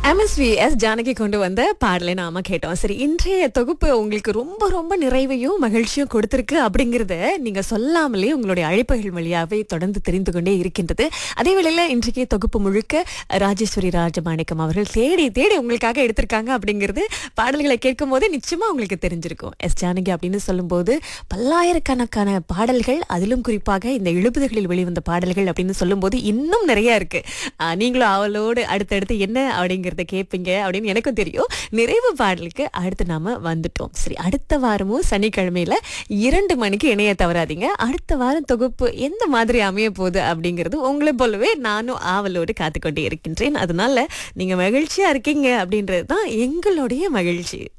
MSV S Janaki கொண்டு வந்த பாடலை நாம கேட்டோம் சரி இன்றைய தொகுப்பு உங்களுக்கு ரொம்ப ரொம்ப நிறைவையும் மகிழ்ச்சியும் கொடுத்திருக்கு அப்படிங்கறத நீங்க சொல்லாமலே உங்களுடைய அழைப்புகள் வழியாவே தொடர்ந்து தெரிந்து கொண்டே இருக்கின்றது அதே வேளையில இன்றைக்கு தொகுப்பு முழுக்க ராஜேஸ்வரி ராஜமாணிக்கம் அவர்கள் தேடி தேடி உங்களுக்காக எடுத்திருக்காங்க அப்படிங்கிறது பாடல்களை கேட்கும் போதே நிச்சயமா உங்களுக்கு தெரிஞ்சிருக்கும் எஸ் ஜானகி அப்படின்னு சொல்லும்போது பல்லாயிரக்கணக்கான பாடல்கள் அதிலும் குறிப்பாக இந்த எழுபதுகளில் வெளிவந்த பாடல்கள் அப்படின்னு சொல்லும்போது இன்னும் நிறைய இருக்கு ஆஹ் நீங்களும் அவளோடு அடுத்தடுத்து என்ன அப்படிங்கறத கேட்பீங்க அப்படின்னு எனக்கும் தெரியும் நிறைவு பாடலுக்கு அடுத்து நாம வந்துட்டோம் சரி அடுத்த வாரமும் சனிக்கிழமையில இரண்டு மணிக்கு இணைய தவறாதீங்க அடுத்த வாரம் தொகுப்பு எந்த மாதிரி அமைய போகுது அப்படிங்கிறது உங்களை போலவே நானும் ஆவலோடு காத்துக்கொண்டே இருக்கின்றேன் அதனால நீங்க மகிழ்ச்சியா இருக்கீங்க அப்படின்றது தான் எங்களுடைய மகிழ்ச்சி